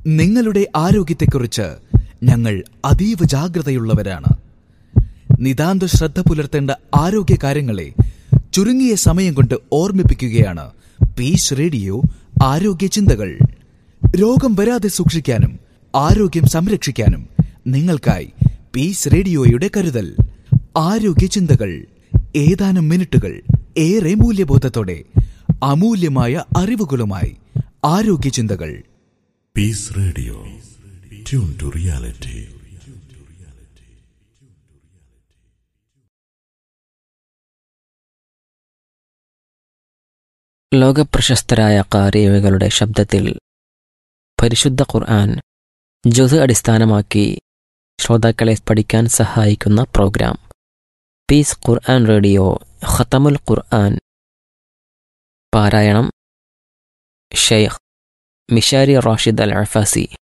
നിങ്ങളുടെ ആരോഗ്യത്തെക്കുറിച്ച് ഞങ്ങൾ അതീവ ജാഗ്രതയുള്ളവരാണ് നിതാന്ത ശ്രദ്ധ പുലർത്തേണ്ട ആരോഗ്യ കാര്യങ്ങളെ ചുരുങ്ങിയ സമയം കൊണ്ട് ഓർമ്മിപ്പിക്കുകയാണ് പീസ് റേഡിയോ ആരോഗ്യ ചിന്തകൾ രോഗം വരാതെ സൂക്ഷിക്കാനും ആരോഗ്യം സംരക്ഷിക്കാനും നിങ്ങൾക്കായി പീസ് റേഡിയോയുടെ കരുതൽ ആരോഗ്യ ചിന്തകൾ ഏതാനും മിനിറ്റുകൾ ഏറെ മൂല്യബോധത്തോടെ അമൂല്യമായ അറിവുകളുമായി ആരോഗ്യ ചിന്തകൾ Peace radio tune to reality ലോകപ്രശസ്തരായ കാരിയവകളുടെ ശബ്ദത്തിൽ പരിശുദ്ധ ഖുർആൻ ജുസ് അടിസ്ഥാനമാക്കി ശ്രോതാക്കളെ പഠിക്കാൻ സഹായിക്കുന്ന പ്രോഗ്രാം പീസ് ഖുർആൻ റേഡിയോ ഖത്തമുൽ ഖുർആൻ പാരായണം Sheikh Mishary Rashid al Afasy